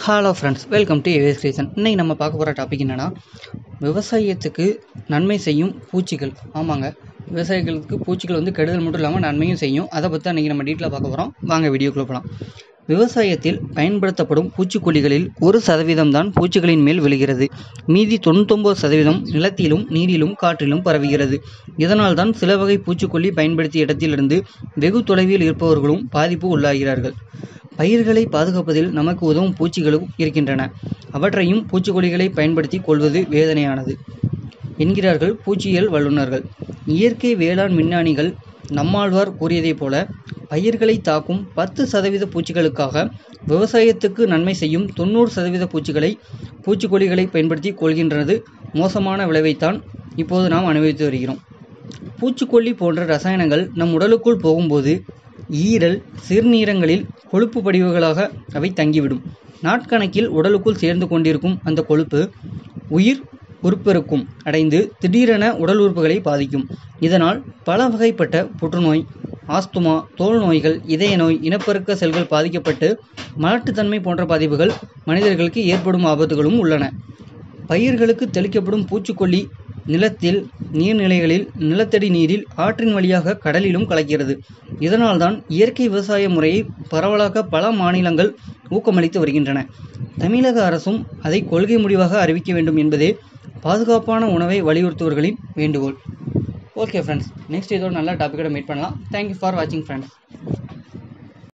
hello friends welcome to AVS creation இன்றைக்கி நம்ம பார்க்க போகிற டாபிக் என்னென்னா விவசாயத்துக்கு நன்மை செய்யும் பூச்சிகள் ஆமாங்க விவசாயிகளுக்கு பூச்சிகள் வந்து கெடுதல் மட்டும் இல்லாமல் நன்மையும் செய்யும் அதை பற்றி அன்றைக்கி நம்ம டீட்டெயிலாக பார்க்க போகிறோம் வாங்க வீடியோக்குள்ள போகலாம் விவசாயத்தில் பயன்படுத்தப்படும் பூச்சிக்கொல்லிகளில் ஒரு சதவீதம் தான் பூச்சிகளின் மேல் விழுகிறது மீதி தொண்ணூத்தொம்பது சதவீதம் நிலத்திலும் நீரிலும் காற்றிலும் பரவுகிறது இதனால் தான் சில வகை பூச்சிக்கொல்லி பயன்படுத்திய இடத்திலிருந்து வெகு தொலைவில் இருப்பவர்களும் பாதிப்பு உள்ளாகிறார்கள் பயிர்களை பாதுகாப்பதில் நமக்கு உதவும் பூச்சிகளும் இருக்கின்றன அவற்றையும் பூச்சிக்கொல்லிகளை பயன்படுத்தி கொள்வது வேதனையானது என்கிறார்கள் பூச்சியியல் வல்லுநர்கள் இயற்கை வேளாண் விஞ்ஞானிகள் நம்மாழ்வார் கூறியதைப் போல பயிர்களை தாக்கும் பத்து சதவீத பூச்சிகளுக்காக விவசாயத்துக்கு நன்மை செய்யும் தொண்ணூறு சதவீத பூச்சிகளை பூச்சிக்கொல்லிகளை பயன்படுத்தி கொள்கின்றது மோசமான விளைவைத்தான் இப்போது நாம் அனுபவித்து வருகிறோம் பூச்சிக்கொல்லி போன்ற ரசாயனங்கள் நம் உடலுக்குள் போகும்போது ஈரல் சிறுநீரங்களில் கொழுப்பு படிவுகளாக அவை தங்கிவிடும் நாட்கணக்கில் உடலுக்குள் சேர்ந்து கொண்டிருக்கும் அந்த கொழுப்பு உயிர் உறுப்பெருக்கும் அடைந்து திடீரென உடல் உறுப்புகளை பாதிக்கும் இதனால் பல வகைப்பட்ட புற்றுநோய் ஆஸ்துமா தோல் நோய்கள் இதய நோய் இனப்பெருக்க செல்கள் பாதிக்கப்பட்டு மலட்டுத்தன்மை போன்ற பாதிப்புகள் மனிதர்களுக்கு ஏற்படும் ஆபத்துகளும் உள்ளன பயிர்களுக்கு தெளிக்கப்படும் பூச்சிக்கொல்லி நிலத்தில் நீர்நிலைகளில் நிலத்தடி நீரில் ஆற்றின் வழியாக கடலிலும் கலக்கிறது இதனால்தான் இயற்கை விவசாய முறையை பரவலாக பல மாநிலங்கள் ஊக்கமளித்து வருகின்றன தமிழக அரசும் அதை கொள்கை முடிவாக அறிவிக்க வேண்டும் என்பதே பாதுகாப்பான உணவை வலியுறுத்துவர்களின் வேண்டுகோள் ஓகே ஃப்ரெண்ட்ஸ் நெக்ஸ்ட் இதோட நல்ல டாப்பிக்கோட மீட் பண்ணலாம் தேங்க்யூ ஃபார் வாட்சிங் ஃப்ரெண்ட்ஸ்